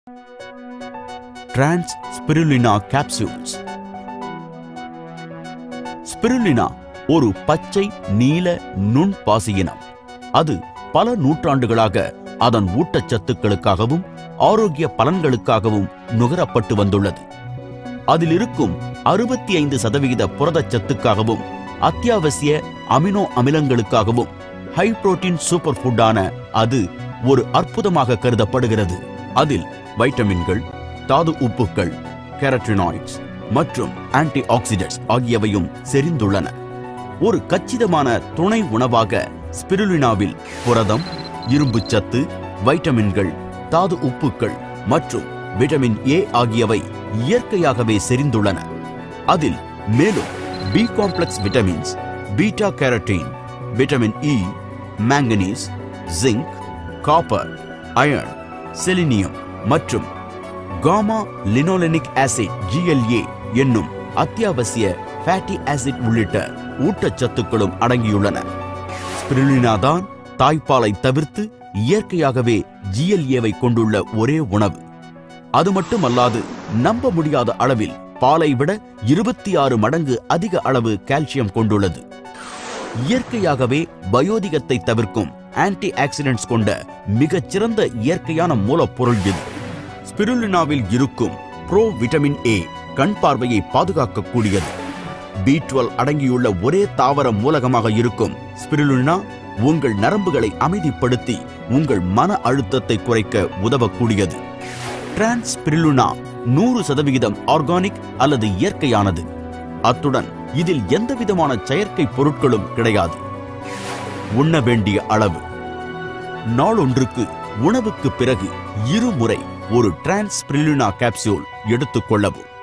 trans spirulina capsules spirulina ஒரு பச்சை நீல நுண் பாசியினம் அது பல நூற்றாண்டுகளாக அதன் ஊட்டச்சத்துக்களுக்காகவும் ஆரோக்கிய பலன்களுக்காகவும் நுகரப்பட்டு வந்துள்ளது அதில் இருக்கும் அறுபத்தி ஐந்து சதவிகித புரதச்சத்துக்காகவும் அத்தியாவசிய அமினோ அமிலங்களுக்காகவும் ஹை புரோட்டீன் சூப்பர் ஃபுட்டான அது ஒரு அற்புதமாக கருதப்படுகிறது அதில் வைட்டமின்கள் தாது உப்புக்கள் கேரட்டினாய்ட்ஸ் மற்றும் ஆன்டி ஆக்சிடென்ட்ஸ் ஆகியவையும் செறிந்துள்ளன ஒரு கச்சிதமான துணை உணவாக ஸ்பிருலினாவில் புரதம் இரும்புச்சத்து வைட்டமின்கள் தாது உப்புக்கள் மற்றும் விட்டமின் ஏ ஆகியவை இயற்கையாகவே செறிந்துள்ளன அதில் மேலும் B complex vitamins beta carotene vitamin E manganese zinc copper iron selenium மற்றும் காமா லினோலெனிக் ஆசிட் GLA என்னும் அத்தியாவசிய ஃபேட்டி ஆசிட் உள்ளிட்ட ஊட்டச்சத்துக்களும் அடங்கியுள்ளன ஸ்பிருலினா தான் தாய்ப்பாலை தவிர்த்து இயற்கையாகவே GLA-வை கொண்டுள்ள ஒரே உணவு அது மட்டுமல்லாது நம்ப முடியாத அளவில் பாலை விட இருபத்தி ஆறு மடங்கு அதிக அளவு கால்சியம் கொண்டுள்ளது இயற்கையாகவே பயோதிகத்தை தவிர்க்கும் ஆன்டி ஆக்சிடென்ட்ஸ் கொண்ட மிகச்சிறந்த இயற்கையான மூலப்பொருள் இது ஸ்பிருலினாவில் இருக்கும் ப்ரோ விட்டமின் ஏ கண் பார்வையை பாதுகாக்கக்கூடியது பி டுவெல் அடங்கியுள்ள ஒரே தாவர மூலகமாக இருக்கும் ஸ்பிருலினா உங்கள் நரம்புகளை அமைதிப்படுத்தி உங்கள் மன அழுத்தத்தை குறைக்க உதவக்கூடியது டிரான்ஸ் ஸ்பிருலினா நூறு சதவிகிதம் ஆர்கானிக் அல்லது இயற்கையானது அத்துடன் இதில் எந்தவிதமான செயற்கை பொருட்களும் கிடையாது உண்ண வேண்டிய அளவு நாளொன்றுக்கு உணவுக்கு பிறகு இருமுறை ஒரு டிரான்ஸ் ஸ்பிருலினா கேப்சூல் எடுத்துக்கொள்ளவும்